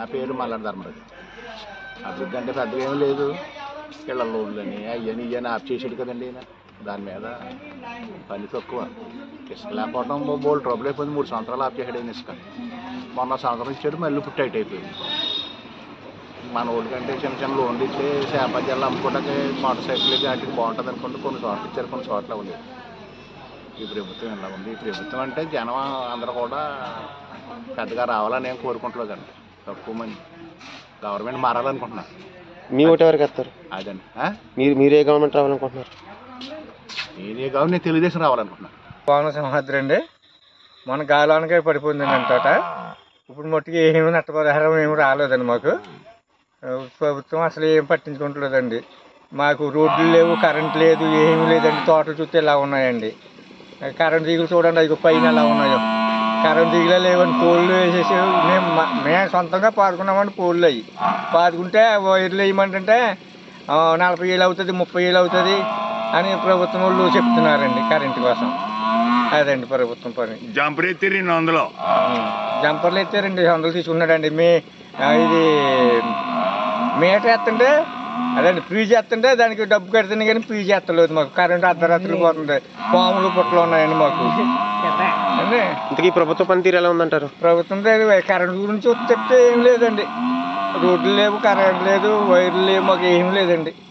నా పేరు మల్లాడి ధర్మరాజు అభివృద్ధి అంటే పెద్దగా ఏమీ లేదు ఇళ్ళ లోన్లని అయ్యని ఇయ్యని ఆఫ్ చేసాడు కదండి ఈయన దాని మీద పని తక్కువ ఇసుక లేకపోవడం బోల్ ట్రబుల్ అయిపోయింది మూడు సంవత్సరాలు ఆఫ్ చేసాడు ఈయన ఇసుక మొన్న సంవత్సరం ఇచ్చాడు మళ్ళీ ఇప్పుడు టైట్ అయిపోయింది మన ఊరికంటే చిన్న చిన్న లోన్లు ఇస్తే చేపజల్లు అమ్ముకోవడానికి మోటార్ సైకిల్ వాటికి బాగుంటుంది అనుకుంటే కొన్ని చోట్ల ఇచ్చారు కొన్ని చోట్ల ఉంది ఈ ప్రభుత్వం ఇలా ఉంది ఈ ప్రభుత్వం అంటే జనం అందరూ కూడా పెద్దగా రావాలని ఏం కోరుకుంటలేదండి తక్కువ మంది గవర్నమెంట్ మారాలనుకుంటున్నారు మీ ఓటు ఎవరికి వేస్తారు అదండి ఆ? మీరు మీరే గవర్నమెంట్ రావాలనుకుంటున్నారు నేనే కాదు నేను తెలుగుదేశం రావాలనుకుంటున్నాను పవన సింహాద్రి అండి మన గాలానికే పడిపోయిందండి అంతట ఇప్పుడు మట్టుకు ఏమి నష్టపరిహారం ఏమి రాలేదండి మాకు ఆ, ప్రభుత్వం అసలు ఏం పట్టించుకుంటలేదండి మాకు రోడ్లు లేవు కరెంట్ లేదు ఏమీ లేదండి తోటలు చూస్తే ఇలా ఉన్నాయండి ఆ, కరెంట్ తీగలు చూడండి అవి పైన ఎలా ఉన్నాయో కరెంట్ తీగలే లేవని పోల్లు వేసేసి మేము మ- మేము సొంతంగా పాడుకున్నామండి పోల్లు అవి పాడుకుంటే వైర్లు వేయమంటే ఆ, నలభై వేలు అవుతుంది ముప్పై వేలు అవుతుంది అని ప్రభుత్వం వాళ్ళు చెప్తున్నారండి కరెంట్ కోసం అదండి ప్రభుత్వం పని జంపర్ ఎత్తి రెండు వందలు ఉం. జంపర్లు అయితే రెండు వందలు తీసుకున్నాడండి మే ఆ, ఇది మేట ఎత్తుంటే అదండి ఫ్రీజ్ ఎత్తుంటే దానికి డబ్బు కడుతుంది కానీ ఫ్రీజ్ ఎత్తలేదు మాకు కరెంట్ అర్ధరాత్రులు పోతుంది పాములు పుట్టలు ఉన్నాయండి మాకు అండి ఇంతకీ ప్రభుత్వ పనితీరు ఎలా ఉందంటారు ప్రభుత్వం దగ్గర కరెంట్ గురించి చెప్తే ఏం లేదండి రోడ్లు లేవు కరెంట్ లేదు వైర్లు లేవు మాకు ఏం లేదండి